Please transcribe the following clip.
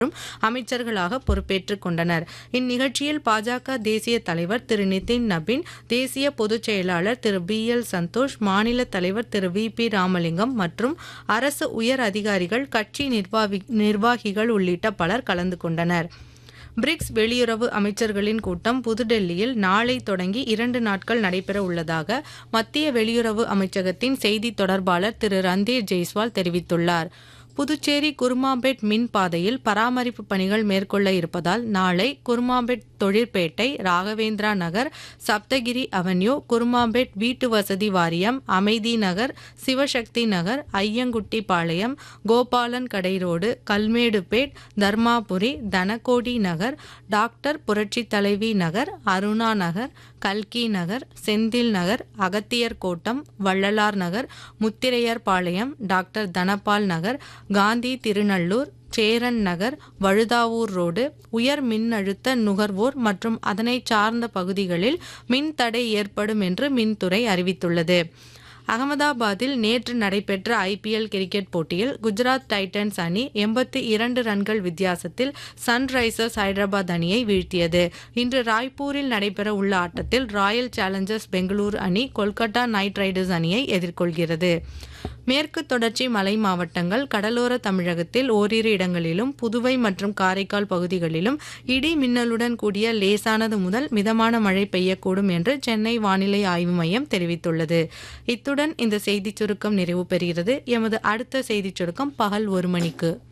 அமைச்சர்களாக பொறுப்பேற்றுக் கொண்டனர் இந்நிகழ்ச்சியில் பாஜக தேசிய தலைவர் திரு நிதின் நபின் தேசிய பொதுச் செயலாளர் திரு பி எல் சந்தோஷ் மாநில தலைவர் திரு வி பி ராமலிங்கம் மற்றும் அரசு உயர் அதிகாரிகள் கட்சி நிர்வாகி நிர்வாகிகள் உள்ளிட்ட பலர் கலந்து கொண்டனர் பிரிக்ஸ் வெளியுறவு அமைச்சர்களின் கூட்டம் புதுடெல்லியில் நாளை தொடங்கி இரண்டு நாட்கள் நடைபெற உள்ளதாக மத்திய வெளியுறவு அமைச்சகத்தின் செய்தி தொடர்பாளர் திரு ரந்தீர் ஜெய்ஸ்வால் தெரிவித்துள்ளார் புதுச்சேரி குருமாம்பேட் மின் பாதையில் பராமரிப்பு பணிகள் மேற்கொள்ள இருப்பதால் நாளை குருமாம்பேட் தொழிற்பேட்டை ராகவேந்திரா நகர் சப்தகிரி அவென்யூ குருமாம்பேட் வீட்டு வசதி வாரியம் அமைதி நகர் சிவசக்தி நகர் ஐயங்குட்டி பாளையம் கோபாலன் கடை ரோடு கல்மேடுபேட் தர்மாபுரி தனகோடி நகர் டாக்டர் புரட்சி தலைவி நகர் அருணா நகர் கல்கி நகர் செந்தில் நகர் அகத்தியர் கோட்டம் வள்ளலார் நகர் முத்திரையர் பாளையம் டாக்டர் தனபால் நகர் காந்தி திருநள்ளூர் சேரன் நகர் வழுதாவூர் ரோடு உயர் மின்னழுத்த நுகர்வோர் மற்றும் அதனை சார்ந்த பகுதிகளில் மின் தடை ஏற்படும் என்று மின்துறை அறிவித்துள்ளது அகமதாபாத்தில் நேற்று நடைபெற்ற ஐபிஎல் கிரிக்கெட் போட்டியில் குஜராத் டைட்டன்ஸ் அணி எண்பத்தி இரண்டு ரன்கள் வித்தியாசத்தில் சன்ரைசர்ஸ் ஹைதராபாத் அணியை வீழ்த்தியது இன்று ராய்ப்பூரில் நடைபெற உள்ள ஆட்டத்தில் ராயல் சேலஞ்சர்ஸ் பெங்களூரு அணி கொல்கத்தா நைட் ரைடர்ஸ் அணியை எதிர்கொள்கிறது மேற்கு தொடர்ச்சி மலை மாவட்டங்கள் கடலோர தமிழகத்தில் ஓரிரு இடங்களிலும் புதுவை மற்றும் காரைக்கால் பகுதிகளிலும் இடி மின்னலுடன் கூடிய லேசானது முதல் மிதமான மழை பெய்யக்கூடும் என்று சென்னை வானிலை ஆய்வு மையம் தெரிவித்துள்ளது இத்துடன் இந்த செய்திச் சுருக்கம் நிறைவு பெறுகிறது எமது அடுத்த செய்திச் சுருக்கம் பகல் ஒரு மணிக்கு